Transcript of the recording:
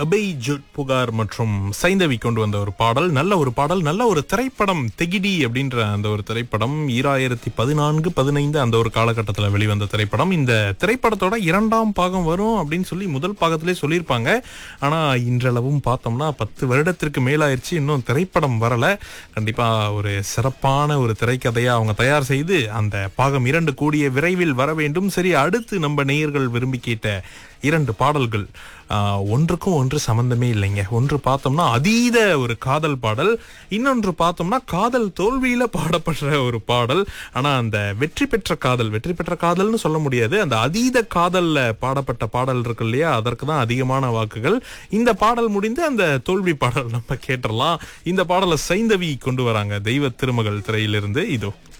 Abhay Jude புகார் மற்றும் சைந்தவி கொண்டு வந்த ஒரு பாடல் நல்ல ஒரு பாடல் நல்ல ஒரு திரைப்படம் தெகிடி அப்படின்ற அந்த ஒரு திரைப்படம் ஈராயிரத்தி பதினான்கு பதினைந்து அந்த ஒரு காலகட்டத்தில் வெளிவந்த திரைப்படம் இந்த திரைப்படத்தோட இரண்டாம் பாகம் வரும் அப்படின்னு சொல்லி முதல் பாகத்திலே சொல்லியிருப்பாங்க ஆனா இன்றளவும் பார்த்தோம்னா பத்து வருடத்திற்கு மேலாயிருச்சு இன்னும் திரைப்படம் வரல கண்டிப்பா ஒரு சிறப்பான ஒரு திரைக்கதையா அவங்க தயார் செய்து அந்த பாகம் இரண்டு கூடிய விரைவில் வர வேண்டும் சரி அடுத்து நம்ம நேயர்கள் விரும்பி கேட்ட இரண்டு பாடல்கள் ஆஹ், ஒன்றுக்கும் ஒன்று சம்பந்தமே இல்லைங்க ஒன்று பார்த்தோம்னா அதீத ஒரு காதல் பாடல் இன்னொன்று பார்த்தோம்னா காதல் தோல்வியில பாடப்படுற ஒரு பாடல் ஆனா அந்த வெற்றி பெற்ற காதல் வெற்றி பெற்ற காதல்னு சொல்ல முடியாது அந்த அதீத காதல்ல பாடப்பட்ட பாடல் இருக்கு இல்லையா அதற்கு தான் அதிகமான வாக்குகள் இந்த பாடல் முடிந்து அந்த தோல்வி பாடல் நம்ம கேட்டுறலாம் இந்த பாடலை சைந்தவி கொண்டு வராங்க தெய்வ திருமகள் திரையிலிருந்து இதோ